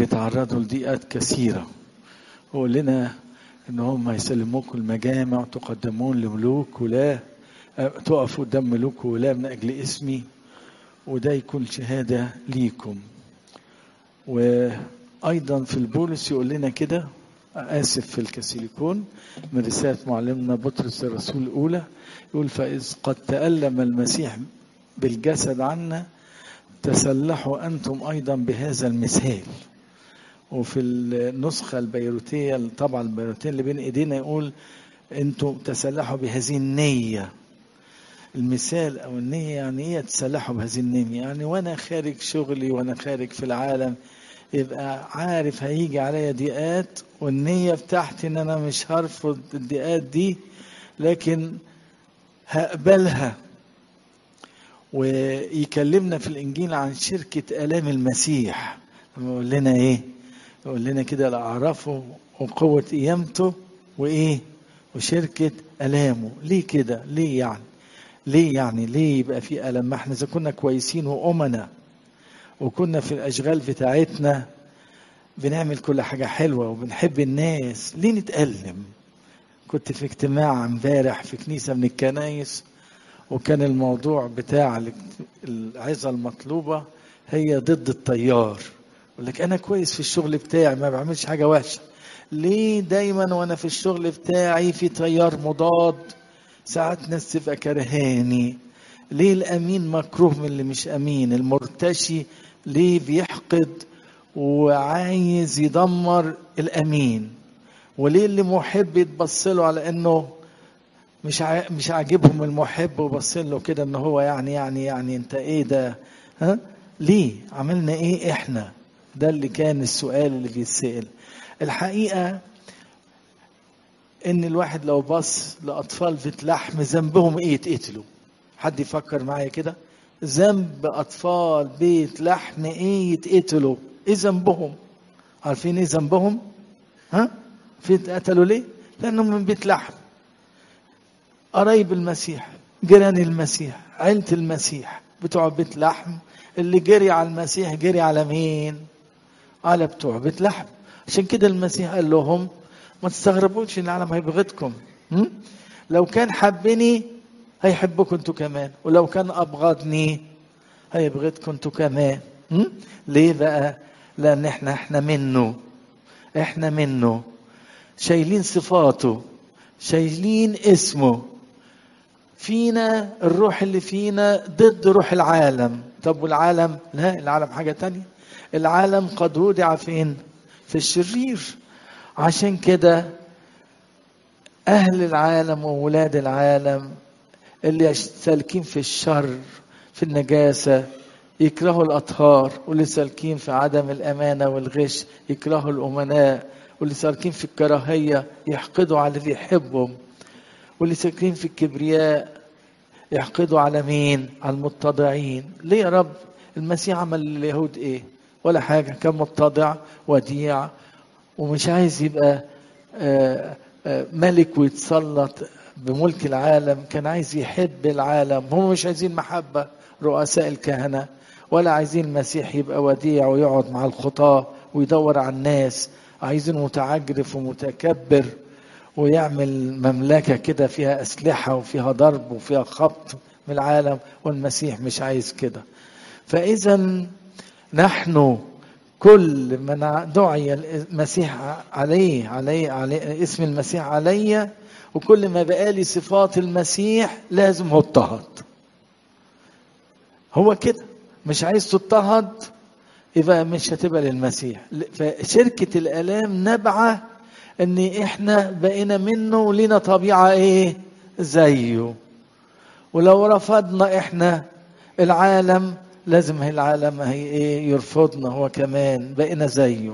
هيتعرضوا لضيقات كثيرة وقول لنا ان هم هيسلموكم المجامع تقدمون لملوك ولا تقفوا قدام ملوك ولا من اجل اسمي وده يكون شهادة ليكم وأيضا في البولس يقول لنا كده آسف في الكسيليكون من رسالة معلمنا بطرس الرسول الأولى يقول فإذ قد تألم المسيح بالجسد عنا تسلحوا أنتم أيضا بهذا المثال وفي النسخة البيروتية طبعا البيروتية اللي بين إيدينا يقول أنتم تسلحوا بهذه النية المثال او النية يعني ايه تسلحوا بهذه النية يعني وانا خارج شغلي وانا خارج في العالم يبقى عارف هيجي عليا ضيقات والنية بتاعتي ان انا مش هرفض الضيقات دي لكن هقبلها ويكلمنا في الانجيل عن شركة الام المسيح يقول لنا ايه يقول لنا كده لاعرفه وقوة قيامته وايه وشركة الامه ليه كده ليه يعني ليه يعني ليه يبقى في ألم ما احنا إذا كنا كويسين وأمنا وكنا في الأشغال بتاعتنا بنعمل كل حاجة حلوة وبنحب الناس ليه نتألم كنت في اجتماع امبارح في كنيسة من الكنايس وكان الموضوع بتاع العظة المطلوبة هي ضد التيار يقول لك أنا كويس في الشغل بتاعي ما بعملش حاجة وحشة ليه دايما وأنا في الشغل بتاعي في تيار مضاد ساعات ناس تبقى كرهاني ليه الامين مكروه من اللي مش امين المرتشي ليه بيحقد وعايز يدمر الامين وليه اللي محب يتبص له على انه مش ع... مش عاجبهم المحب وبص له كده ان هو يعني يعني يعني انت ايه ده ها ليه عملنا ايه احنا ده اللي كان السؤال اللي بيتسال الحقيقه ان الواحد لو بص لاطفال بيت لحم ذنبهم ايه يتقتلوا حد يفكر معايا كده ذنب اطفال بيت لحم ايه يتقتلوا ايه ذنبهم عارفين ايه ذنبهم ها في اتقتلوا ليه لانهم من بيت لحم قرايب المسيح جيران المسيح عيلة المسيح بتوع بيت لحم اللي جري على المسيح جري على مين على بتوع بيت لحم عشان كده المسيح قال لهم ما تستغربوش ان العالم هيبغضكم لو كان حبني هيحبكم انتوا كمان ولو كان ابغضني هيبغضكم انتوا كمان ليه بقى لان احنا احنا منه احنا منه شايلين صفاته شايلين اسمه فينا الروح اللي فينا ضد روح العالم طب والعالم لا العالم حاجة تانية العالم قد وضع فين في الشرير عشان كده أهل العالم وولاد العالم اللي سالكين في الشر في النجاسة يكرهوا الأطهار واللي سالكين في عدم الأمانة والغش يكرهوا الأمناء واللي سالكين في الكراهية يحقدوا على اللي يحبهم واللي سالكين في الكبرياء يحقدوا على مين؟ على المتضعين ليه يا رب المسيح عمل لليهود ايه؟ ولا حاجة كان متضع وديع ومش عايز يبقى ملك ويتسلط بملك العالم كان عايز يحب العالم هم مش عايزين محبة رؤساء الكهنة ولا عايزين المسيح يبقى وديع ويقعد مع الخطاة ويدور على الناس عايزين متعجرف ومتكبر ويعمل مملكة كده فيها أسلحة وفيها ضرب وفيها خبط من العالم والمسيح مش عايز كده فإذا نحن كل من دعي المسيح عليه عليه عليه اسم المسيح علي وكل ما بقالي صفات المسيح لازم هو اضطهد هو كده مش عايز تضطهد يبقى مش هتبقى للمسيح فشركة الآلام نبعة ان احنا بقينا منه ولينا طبيعة ايه زيه ولو رفضنا احنا العالم لازم هي العالم هي ايه يرفضنا هو كمان بقينا زيه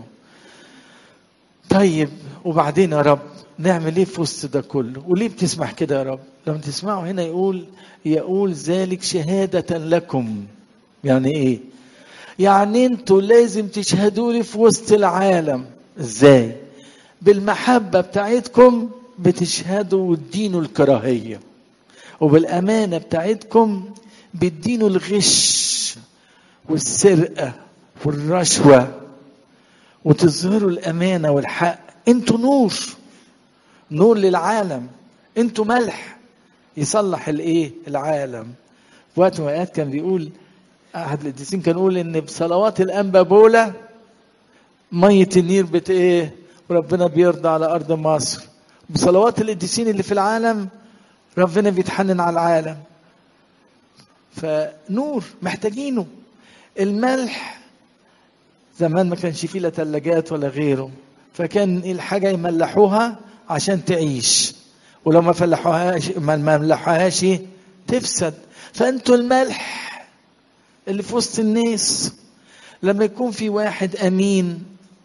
طيب وبعدين يا رب نعمل ايه في وسط ده كله وليه بتسمح كده يا رب لما تسمعوا هنا يقول يقول ذلك شهادة لكم يعني ايه يعني انتوا لازم تشهدوا لي في وسط العالم ازاي بالمحبة بتاعتكم بتشهدوا وتدينوا الكراهية وبالأمانة بتاعتكم بتدينوا الغش والسرقة والرشوة وتظهروا الامانه والحق انتوا نور نور للعالم انتوا ملح يصلح الايه العالم في وقت من الاوقات كان بيقول احد القديسين كان يقول ان بصلوات الانبا بولا ميه النيل بت ايه وربنا بيرضى على ارض مصر بصلوات القديسين اللي في العالم ربنا بيتحنن على العالم فنور محتاجينه الملح زمان ما كانش فيه لا ثلاجات ولا غيره فكان الحاجة يملحوها عشان تعيش ولو ما فلحوهاش ما ملحوهاش تفسد فانتوا الملح اللي في وسط الناس لما يكون في واحد امين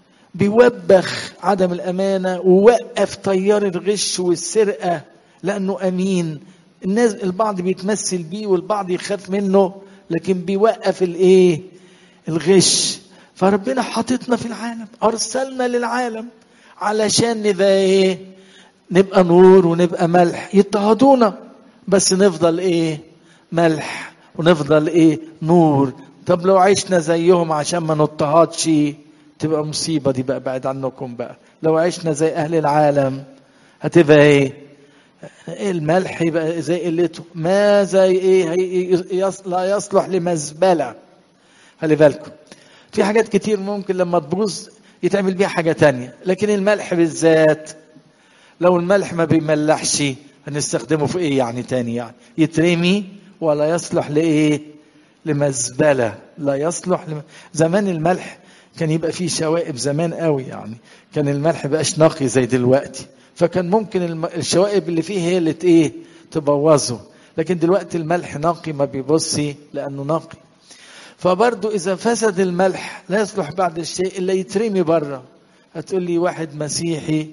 بيوبخ عدم الامانه ووقف تيار الغش والسرقه لانه امين الناس البعض بيتمثل بيه والبعض يخاف منه لكن بيوقف الايه الغش فربنا حاططنا في العالم ارسلنا للعالم علشان نبقى ايه نبقى نور ونبقى ملح يضطهدونا بس نفضل ايه ملح ونفضل ايه نور طب لو عشنا زيهم عشان ما نضطهدش تبقى مصيبة دي بقى بعد عنكم بقى لو عشنا زي أهل العالم هتبقى إيه الملح يبقى زي قلته ما زي إيه يص... لا يصلح لمزبلة خلي بالكم في حاجات كتير ممكن لما تبوظ يتعمل بيها حاجة تانية لكن الملح بالذات لو الملح ما بيملحش هنستخدمه في ايه يعني تاني يعني يترمي ولا يصلح لايه لمزبله لا يصلح لم... زمان الملح كان يبقى فيه شوائب زمان قوي يعني كان الملح بقاش نقي زي دلوقتي فكان ممكن الم... الشوائب اللي فيه هي اللي ايه تبوظه لكن دلوقتي الملح نقي ما بيبصي لانه نقي فبرضه اذا فسد الملح لا يصلح بعد الشيء الا يترمي بره هتقول لي واحد مسيحي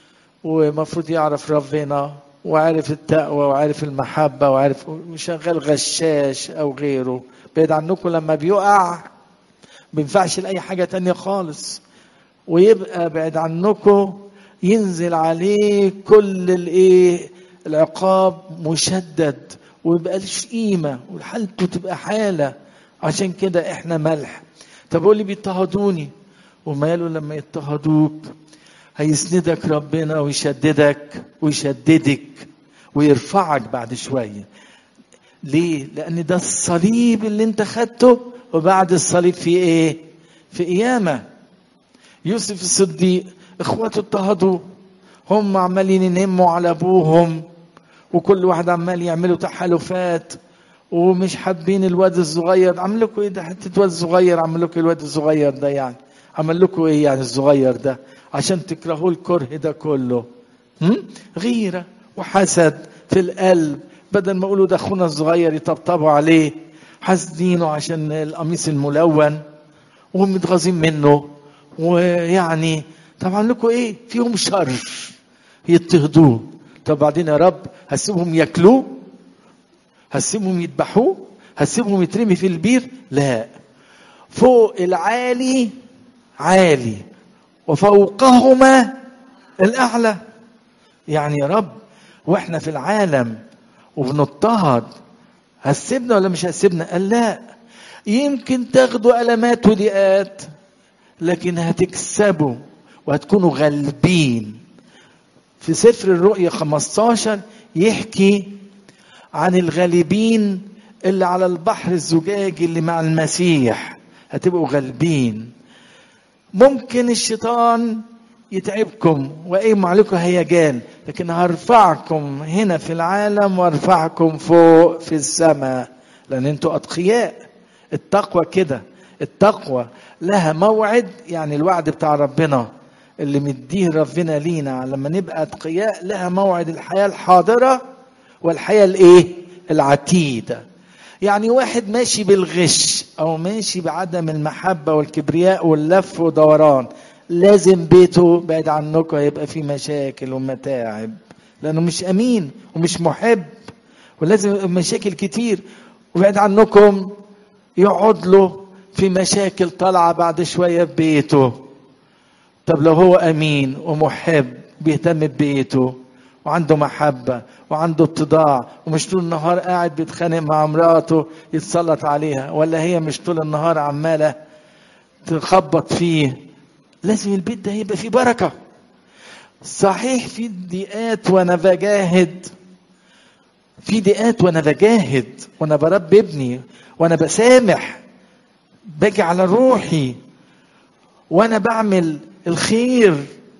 ومفروض يعرف ربنا وعارف التقوى وعارف المحبة وعارف وشغال غشاش أو غيره بعيد عنكم لما بيقع بينفعش لأي حاجة تانية خالص ويبقى بعيد عنكم ينزل عليه كل الايه العقاب مشدد ويبقى ليش قيمة وحالته تبقى حالة عشان كده احنا ملح طب قول لي بيضطهدوني وماله لما يضطهدوك هيسندك ربنا ويشددك ويشددك ويرفعك بعد شويه ليه لان ده الصليب اللي انت خدته وبعد الصليب في ايه في قيامه يوسف الصديق اخواته اضطهدوا هم عمالين ينموا على ابوهم وكل واحد عمال يعملوا تحالفات ومش حابين الواد الصغير عمل لكم ايه ده حته واد صغير عمل لكم الواد الصغير ده يعني عمل لكم ايه يعني الصغير ده عشان تكرهوا الكره ده كله هم؟ غيرة وحسد في القلب بدل ما يقولوا ده اخونا الصغير يطبطبوا عليه حاسدينه عشان القميص الملون وهم متغاظين منه ويعني طبعا لكم ايه فيهم شر يضطهدوه طب بعدين يا رب هسيبهم ياكلوه هسيبهم يذبحوه هسيبهم يترمي في البير لا فوق العالي عالي وفوقهما الأعلى يعني يا رب واحنا في العالم وبنضطهد هتسيبنا ولا مش هتسيبنا قال لا يمكن تاخدوا ألمات وضيقات لكن هتكسبوا وهتكونوا غالبين في سفر الرؤيا 15 يحكي عن الغالبين اللي على البحر الزجاجي اللي مع المسيح هتبقوا غالبين ممكن الشيطان يتعبكم واقيم عليكم هيجان لكن هرفعكم هنا في العالم وارفعكم فوق في السماء لان انتوا اتقياء التقوى كده التقوى لها موعد يعني الوعد بتاع ربنا اللي مديه ربنا لينا لما نبقى اتقياء لها موعد الحياه الحاضره والحياه الايه العتيده يعني واحد ماشي بالغش او ماشي بعدم المحبه والكبرياء واللف ودوران لازم بيته بعد عنكم هيبقى فيه مشاكل ومتاعب لانه مش امين ومش محب ولازم مشاكل كتير وبعد عنكم يقعد له في مشاكل طالعه بعد شويه ببيته طب لو هو امين ومحب بيهتم ببيته وعنده محبة وعنده اتضاع ومش طول النهار قاعد بيتخانق مع مراته يتسلط عليها ولا هي مش طول النهار عمالة تخبط فيه لازم البيت ده يبقى فيه بركة صحيح في ضيقات وانا بجاهد في ضيقات وانا بجاهد وانا بربي ابني وانا بسامح باجي على روحي وانا بعمل الخير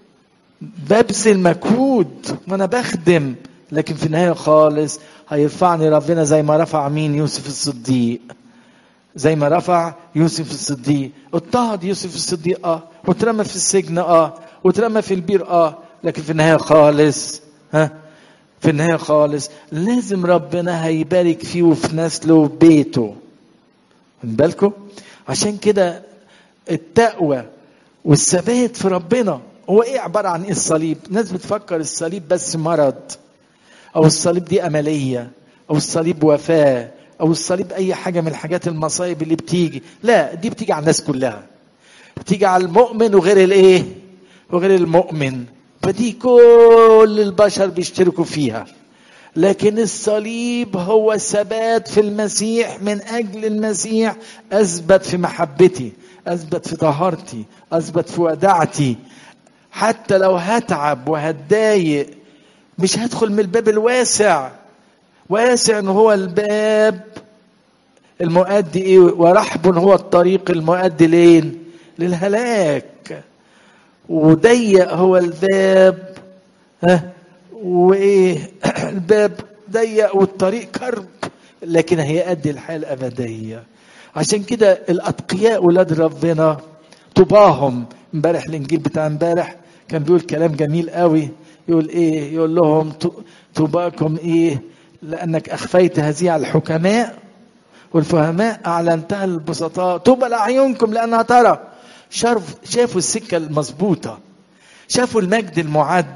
ببذل مجهود وانا بخدم لكن في النهايه خالص هيرفعني ربنا زي ما رفع مين يوسف الصديق زي ما رفع يوسف الصديق اضطهد يوسف الصديق اه واترمى في السجن اه واترمى في البير اه لكن في النهايه خالص ها في النهايه خالص لازم ربنا هيبارك فيه وفي نسله وبيته من بالكم عشان كده التقوى والثبات في ربنا هو ايه عباره عن ايه الصليب الناس بتفكر الصليب بس مرض او الصليب دي امليه او الصليب وفاه او الصليب اي حاجه من الحاجات المصايب اللي بتيجي لا دي بتيجي على الناس كلها بتيجي على المؤمن وغير الايه وغير المؤمن فدي كل البشر بيشتركوا فيها لكن الصليب هو ثبات في المسيح من اجل المسيح اثبت في محبتي اثبت في طهارتي اثبت في وداعتي حتى لو هتعب وهتضايق مش هدخل من الباب الواسع واسع ان هو الباب المؤدي ايه ورحب هو الطريق المؤدي لين للهلاك وضيق هو الباب ها وايه الباب ضيق والطريق كرب لكن هيأدي الحياه الابديه عشان كده الاتقياء ولاد ربنا طباهم امبارح الانجيل بتاع امبارح كان بيقول كلام جميل قوي يقول ايه يقول لهم طوباكم ايه لانك اخفيت هذه على الحكماء والفهماء اعلنتها للبسطاء طوبى لاعينكم لانها ترى شرف شافوا السكه المظبوطه شافوا المجد المعد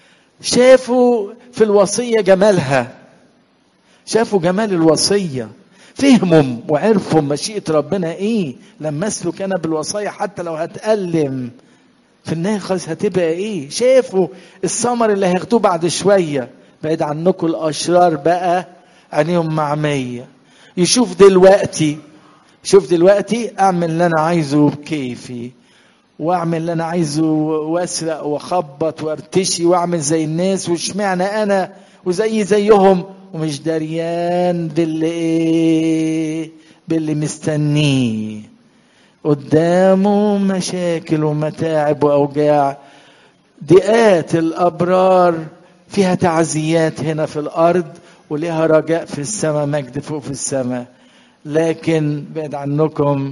شافوا في الوصيه جمالها شافوا جمال الوصيه فهموا وعرفوا مشيئه ربنا ايه لما اسلك انا بالوصايا حتى لو هتألم في النهايه خالص هتبقى ايه شافوا الثمر اللي هياخدوه بعد شويه بعيد عنكم الاشرار بقى عينيهم معميه يشوف دلوقتي شوف دلوقتي اعمل اللي انا عايزه بكيفي واعمل اللي انا عايزه واسرق واخبط وارتشي واعمل زي الناس واشمعنى انا وزي زيهم ومش دريان باللي ايه باللي مستنيه قدامه مشاكل ومتاعب واوجاع ضيقات الابرار فيها تعزيات هنا في الارض ولها رجاء في السماء مجد فوق في السماء لكن بعد عنكم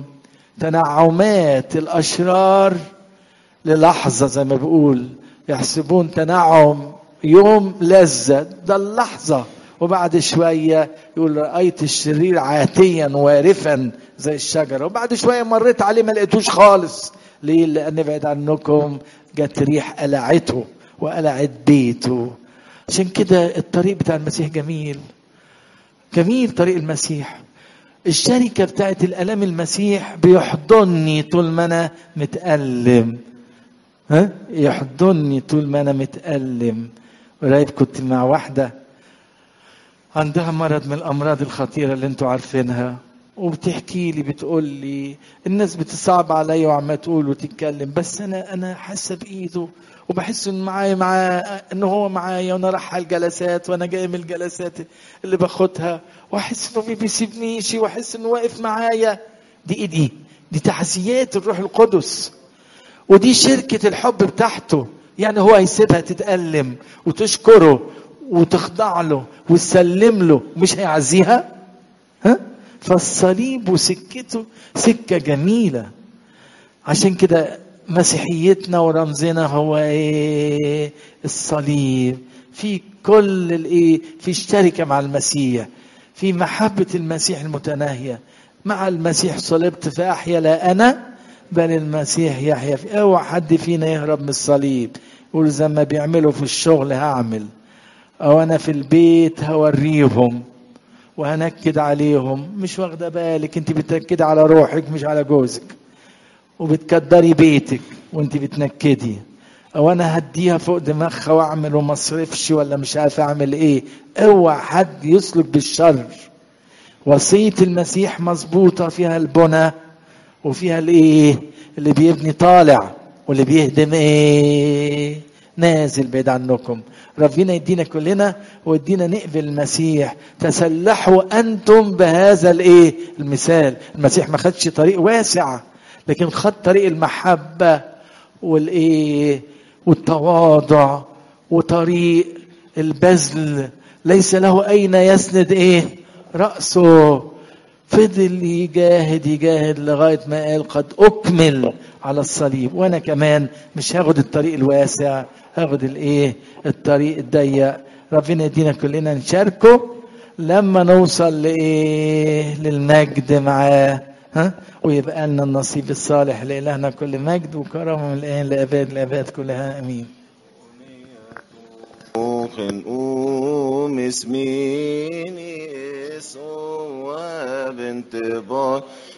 تنعمات الاشرار للحظه زي ما بيقول يحسبون تنعم يوم لذة ده اللحظة وبعد شوية يقول رأيت الشرير عاتيا وارفا زي الشجرة وبعد شوية مريت عليه ما لقيتوش خالص ليه لأن بعد عنكم جت ريح قلعته وقلعت بيته عشان كده الطريق بتاع المسيح جميل جميل طريق المسيح الشركة بتاعت الألام المسيح بيحضني طول ما أنا متألم ها يحضني طول ما أنا متألم قريب كنت مع واحدة عندها مرض من الأمراض الخطيرة اللي انتوا عارفينها وبتحكي لي بتقول لي الناس بتصعب عليا وعمالة تقول وتتكلم بس أنا أنا حاسة بإيده وبحس ان معايا معاه ان هو معايا وانا رايح على الجلسات وانا جاي من الجلسات اللي باخدها واحس انه ما بيسيبنيش واحس انه واقف معايا دي ايه دي؟ دي تعزيات الروح القدس ودي شركة الحب بتاعته يعني هو هيسيبها تتألم وتشكره وتخضع له وتسلم له مش هيعزيها ها فالصليب وسكته سكة جميلة عشان كده مسيحيتنا ورمزنا هو ايه الصليب في كل الايه في الشركه مع المسيح في محبه المسيح المتناهيه مع المسيح صلبت فاحيا لا انا بل المسيح يحيا في اوعى حد فينا يهرب من الصليب يقول زي ما بيعملوا في الشغل هعمل او انا في البيت هوريهم وهنكد عليهم مش واخده بالك انت بتنكدي على روحك مش على جوزك وبتكدري بيتك وانت بتنكدي او انا هديها فوق دماغها واعمل وما اصرفش ولا مش عارف اعمل ايه اوعى حد يسلك بالشر وصيه المسيح مظبوطه فيها البنى وفيها الايه اللي بيبني طالع واللي بيهدم ايه نازل بعيد عنكم ربنا يدينا كلنا ويدينا نقبل المسيح تسلحوا انتم بهذا الايه المثال المسيح ما خدش طريق واسع لكن خد طريق المحبه والايه والتواضع وطريق البذل ليس له اين يسند ايه راسه فضل يجاهد يجاهد لغايه ما قال قد اكمل على الصليب وانا كمان مش هاخد الطريق الواسع هاخد الايه الطريق الضيق ربنا يدينا كلنا نشاركه لما نوصل لايه للمجد معاه ها ويبقى لنا النصيب الصالح لإلهنا كل مجد وكرم من الآن لأباد الأباد كلها أمين Ogen um is mini so abent